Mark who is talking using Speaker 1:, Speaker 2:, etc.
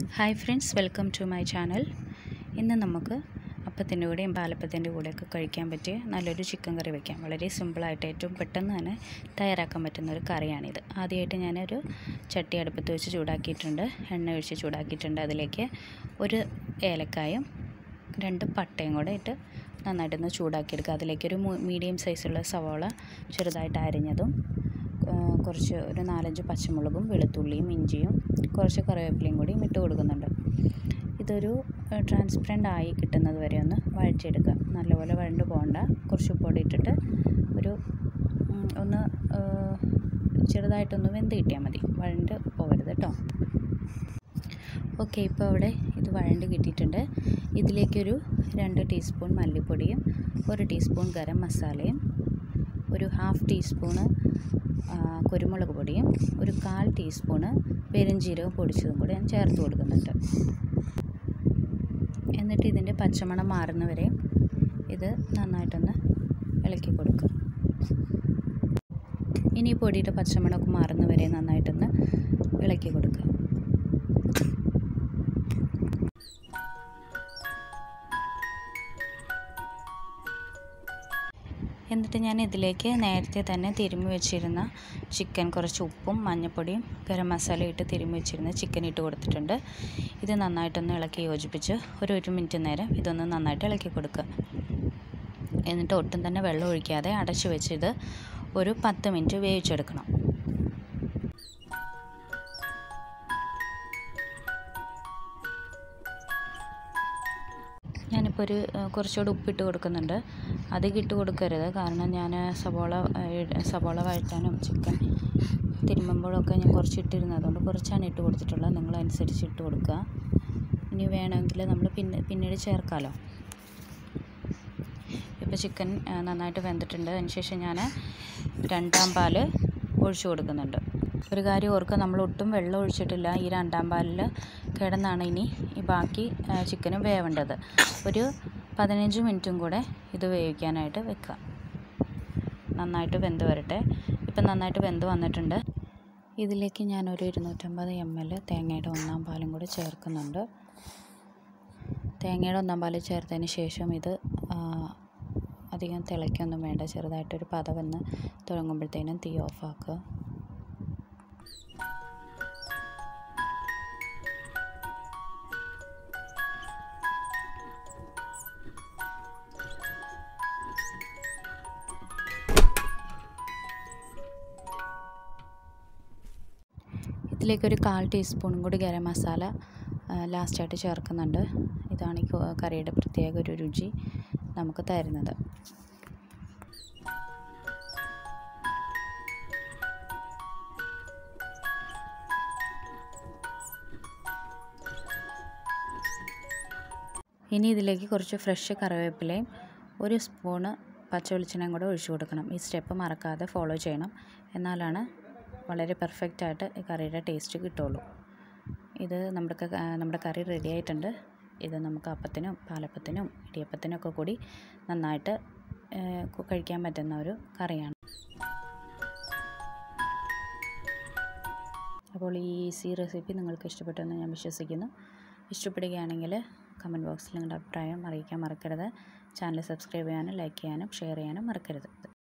Speaker 1: hi friends welcome to my channel ഇന്ന് നമുക്ക് അപ്പത്തിൻ്റെ കൂടെയും പാലപ്പത്തിൻ്റെ കൂടെയൊക്കെ കഴിക്കാൻ പറ്റിയ നല്ലൊരു ചിക്കൻ കറി വയ്ക്കാം വളരെ സിമ്പിളായിട്ട് ഏറ്റവും പെട്ടെന്ന് തന്നെ തയ്യാറാക്കാൻ പറ്റുന്ന ഒരു കറിയാണിത് ആദ്യമായിട്ട് ഞാനൊരു ചട്ടി അടുപ്പത്ത് വെച്ച് ചൂടാക്കിയിട്ടുണ്ട് എണ്ണ ഒഴിച്ച് ചൂടാക്കിയിട്ടുണ്ട് അതിലേക്ക് ഒരു ഏലക്കായും രണ്ട് പട്ടയും കൂടെ ഇട്ട് നന്നായിട്ടൊന്ന് ചൂടാക്കിയെടുക്കുക അതിലേക്കൊരു മീഡിയം സൈസുള്ള സവാള ചെറുതായിട്ട് അരിഞ്ഞതും കുറച്ച് ഒരു നാലഞ്ച് പച്ചമുളകും വെളുത്തുള്ളിയും ഇഞ്ചിയും കുറച്ച് കറിവേപ്പിലയും കൂടി ഇട്ട് കൊടുക്കുന്നുണ്ട് ഇതൊരു ട്രാൻസ്പെറൻ്റ് ആയി കിട്ടുന്നത് വരെ ഒന്ന് വഴറ്റിയെടുക്കുക നല്ലപോലെ വഴണ്ട് പോകണ്ട കുറച്ച് പൊടി ഇട്ടിട്ട് ഒരു ഒന്ന് ചെറുതായിട്ടൊന്ന് വെന്ത് കിട്ടിയാൽ മതി വഴണ്ട് പോകരുത് കേട്ടോ ഓക്കെ ഇപ്പോൾ അവിടെ ഇത് വഴണ്ട് കിട്ടിയിട്ടുണ്ട് ഇതിലേക്കൊരു രണ്ട് ടീസ്പൂൺ മല്ലിപ്പൊടിയും ഒരു ടീസ്പൂൺ ഗരം മസാലയും ഒരു ഹാഫ് ടീസ്പൂണ് കുരുമുളക് പൊടിയും ഒരു കാൽ ടീസ്പൂണ് പെരുംജീരകം പൊടിച്ചതും കൂടി ഞാൻ ചേർത്ത് കൊടുക്കുന്നുണ്ട് എന്നിട്ട് ഇതിൻ്റെ പച്ചമണം മാറുന്നവരെ ഇത് നന്നായിട്ടൊന്ന് ഇളക്കി കൊടുക്കുക ഇനി ഈ പൊടിയുടെ പച്ചമണമൊക്കെ മാറുന്നവരെ നന്നായിട്ടൊന്ന് ഇളക്കി കൊടുക്കുക എന്നിട്ട് ഞാൻ ഇതിലേക്ക് നേരത്തെ തന്നെ തിരുമ്മി വെച്ചിരുന്ന ചിക്കൻ കുറച്ച് ഉപ്പും മഞ്ഞൾപ്പൊടിയും ഗരം മസാല ഇട്ട് തിരുമ്മി വെച്ചിരുന്ന ചിക്കൻ ഇട്ട് കൊടുത്തിട്ടുണ്ട് ഇത് നന്നായിട്ടൊന്ന് ഇളക്കി യോജിപ്പിച്ച് ഒരു ഒരു മിനിറ്റ് നേരം ഇതൊന്ന് നന്നായിട്ട് ഇളക്കി കൊടുക്കുക എന്നിട്ട് ഒട്ടും തന്നെ വെള്ളം ഒഴിക്കാതെ അടച്ചു വെച്ച് ഇത് ഒരു പത്ത് മിനിറ്റ് വേവിച്ചെടുക്കണം ഞാനിപ്പോൾ ഒരു കുറച്ചുകൂടി ഉപ്പിട്ട് കൊടുക്കുന്നുണ്ട് അധികം ഇട്ട് കൊടുക്കരുത് കാരണം ഞാൻ സവോള സവോള വഴറ്റാനും ചിക്കൻ തിരുമ്പുമ്പോഴൊക്കെ ഞാൻ കുറച്ച് ഇട്ടിരുന്നത് അതുകൊണ്ട് കുറച്ചാണ് ഇട്ട് കൊടുത്തിട്ടുള്ളത് നിങ്ങളനുസരിച്ച് ഇട്ട് കൊടുക്കുക ഇനി വേണമെങ്കിൽ നമ്മൾ പിന്നെ പിന്നീട് ചേർക്കാമല്ലോ ഇപ്പോൾ ചിക്കൻ നന്നായിട്ട് വെന്തിട്ടുണ്ട് അതിനുശേഷം ഞാൻ രണ്ടാം പാൽ ഒഴിച്ചു കൊടുക്കുന്നുണ്ട് ഒരു കാര്യം ഓർക്കുക നമ്മൾ ഒട്ടും വെള്ളം ഒഴിച്ചിട്ടില്ല ഈ രണ്ടാം പാലിൽ കിടന്നാണ് ഇനി ഈ ബാക്കി ചിക്കനും വേവേണ്ടത് ഒരു പതിനഞ്ച് മിനിറ്റും കൂടെ ഇത് വേവിക്കാനായിട്ട് വെക്കുക നന്നായിട്ട് വെന്ത് വരട്ടെ ഇപ്പം നന്നായിട്ട് വെന്ത് വന്നിട്ടുണ്ട് ഇതിലേക്ക് ഞാനൊരു ഇരുന്നൂറ്റമ്പത് എം എൽ തേങ്ങയുടെ ഒന്നാം പാലും കൂടി ചേർക്കുന്നുണ്ട് തേങ്ങയുടെ ഒന്നാം പാൽ ചേർത്തതിന് ശേഷം ഇത് അധികം തിളയ്ക്കൊന്നും വേണ്ട ചെറുതായിട്ടൊരു പതവെന്ന് തുടങ്ങുമ്പോഴത്തേനും തീ ഓഫാക്കുക ഇതിലേക്കൊരു കാൽ ടീസ്പൂണും കൂടി ഗരം മസാല ലാസ്റ്റായിട്ട് ചേർക്കുന്നുണ്ട് ഇതാണ് ഈ കറിയുടെ പ്രത്യേക ഒരു രുചി നമുക്ക് തരുന്നത് ഇനി ഇതിലേക്ക് കുറച്ച് ഫ്രഷ് കറിവേപ്പിലയും ഒരു സ്പൂണ് പച്ച വെളിച്ചെണ്ണയും കൂടെ ഒഴിച്ചു കൊടുക്കണം ഈ സ്റ്റെപ്പ് മറക്കാതെ ഫോളോ ചെയ്യണം എന്നാലാണ് വളരെ പെർഫെക്റ്റായിട്ട് ഈ കറിയുടെ ടേസ്റ്റ് കിട്ടുള്ളൂ ഇത് നമ്മുടെ നമ്മുടെ കറി റെഡി ആയിട്ടുണ്ട് ഇത് നമുക്ക് അപ്പത്തിനും പാലപ്പത്തിനും ഇടിയപ്പത്തിനും ഒക്കെ കൂടി നന്നായിട്ട് കഴിക്കാൻ പറ്റുന്ന ഒരു കറിയാണ് അപ്പോൾ ഈ ഈസി റെസിപ്പി നിങ്ങൾക്ക് ഇഷ്ടപ്പെട്ടെന്ന് ഞാൻ വിശ്വസിക്കുന്നു ഇഷ്ടപ്പെടുകയാണെങ്കിൽ കമൻറ്റ് ബോക്സിൽ നിങ്ങളുടെ അഭിപ്രായം അറിയിക്കാൻ മറക്കരുത് ചാനൽ സബ്സ്ക്രൈബ് ചെയ്യാനും ലൈക്ക് ചെയ്യാനും ഷെയർ ചെയ്യാനും മറക്കരുത്